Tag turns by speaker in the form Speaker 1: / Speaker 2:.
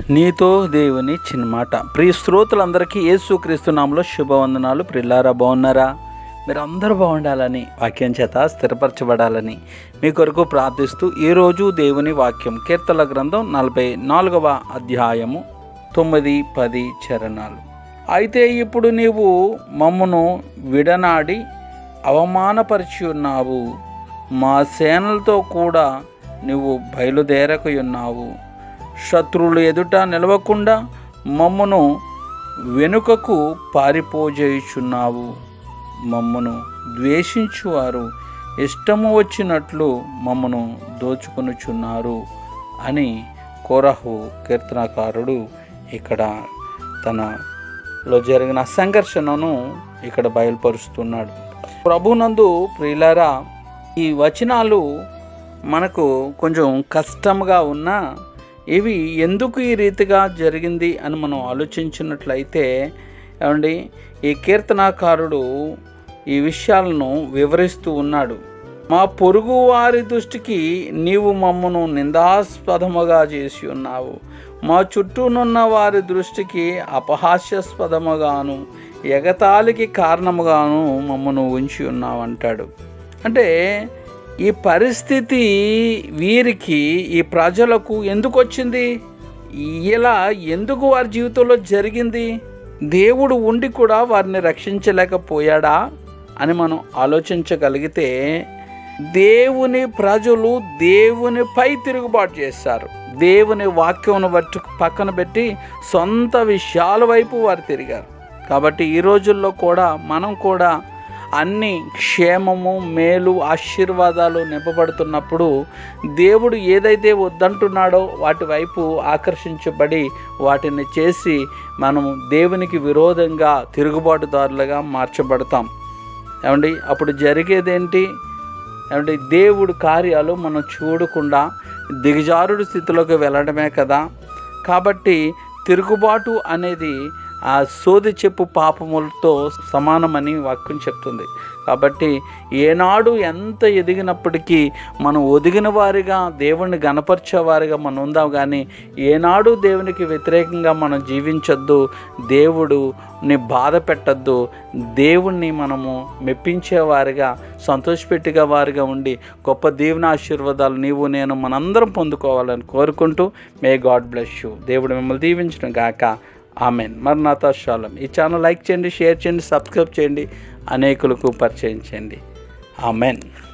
Speaker 1: నీతో దేవుని చిన్న మాట ప్రియ శ్రోతలందరికీ యేసుక్రీస్తు నామలో శుభవందనాలు ప్రిల్లారా బాగున్నారా మీరు అందరూ బాగుండాలని వాక్యం చేత స్థిరపరచబడాలని మీ కొరకు ప్రార్థిస్తూ ఈరోజు దేవుని వాక్యం కీర్తన గ్రంథం నలభై నాలుగవ అధ్యాయము తొమ్మిది పది చరణాలు అయితే ఇప్పుడు నీవు మమ్మను విడనాడి అవమానపరిచి ఉన్నావు మా సేనలతో కూడా నువ్వు బయలుదేరక ఉన్నావు శత్రువులు ఎదుట నిలవకుండా మమ్మను వెనుకకు పారిపోజేయుచున్నావు మమ్మను ద్వేషించువారు ఇష్టము వచ్చినట్లు మమ్మను దోచుకొనుచున్నారు అని కోరహు కీర్తనకారుడు ఇక్కడ తనలో జరిగిన సంఘర్షణను ఇక్కడ బయలుపరుస్తున్నాడు ప్రభునందు ప్రియులారా ఈ వచనాలు మనకు కొంచెం కష్టంగా ఉన్నా ఇవి ఎందుకు ఈ రీతిగా జరిగింది అని మనం ఆలోచించినట్లయితే ఏమండి ఈ కీర్తనాకారుడు ఈ విషయాలను వివరిస్తూ ఉన్నాడు మా పొరుగు వారి దృష్టికి నీవు మమ్మను నిందాస్పదముగా చేసి ఉన్నావు మా చుట్టూనున్న వారి దృష్టికి అపహాస్యాస్పదముగాను ఎగతాళికి కారణముగాను మమ్మను ఉంచి ఉన్నావు అంటాడు అంటే ఈ పరిస్థితి వీరికి ఈ ప్రజలకు ఎందుకు వచ్చింది ఇలా ఎందుకు వారి జీవితంలో జరిగింది దేవుడు ఉండి కూడా వారిని రక్షించలేకపోయాడా అని మనం ఆలోచించగలిగితే దేవుని ప్రజలు దేవునిపై తిరుగుబాటు చేశారు దేవుని వాక్యమును బట్టి పక్కన పెట్టి సొంత విషయాల వైపు వారు తిరిగారు కాబట్టి ఈ రోజుల్లో కూడా మనం కూడా అన్ని క్షేమము మేలు ఆశీర్వాదాలు నింపబడుతున్నప్పుడు దేవుడు ఏదైతే వద్దంటున్నాడో వాటి వైపు ఆకర్షించబడి వాటిని చేసి మనము దేవునికి విరోధంగా తిరుగుబాటుదారులుగా మార్చబడతాం ఏమండి అప్పుడు జరిగేదేంటి ఏమంటే దేవుడు కార్యాలు మనం చూడకుండా దిగజారుడు స్థితిలోకి వెళ్ళడమే కదా కాబట్టి తిరుగుబాటు అనేది ఆ సోది చెప్పు పాపములతో సమానమని వాక్యం చెప్తుంది కాబట్టి ఏనాడు ఎంత ఎదిగినప్పటికీ మనం ఒదిగిన వారిగా దేవుణ్ణి గనపరిచేవారిగా మనం ఉందాం కానీ ఏనాడు దేవునికి వ్యతిరేకంగా మనం జీవించొద్దు దేవుడుని బాధ పెట్టద్దు దేవుణ్ణి మనము మెప్పించేవారిగా సంతోషపెట్టిగా వారిగా ఉండి గొప్ప దేవుని ఆశీర్వాదాలు నీవు నేను మనందరం పొందుకోవాలని కోరుకుంటూ మే గాడ్ బ్లెస్ యూ దేవుడు మిమ్మల్ని దీవించడం గాక ఆమెన్ మరణాత శాలం ఈ ఛానల్ లైక్ చేయండి షేర్ చేయండి సబ్స్క్రైబ్ చేయండి అనేకులకు పరిచయం చేయండి ఆమెన్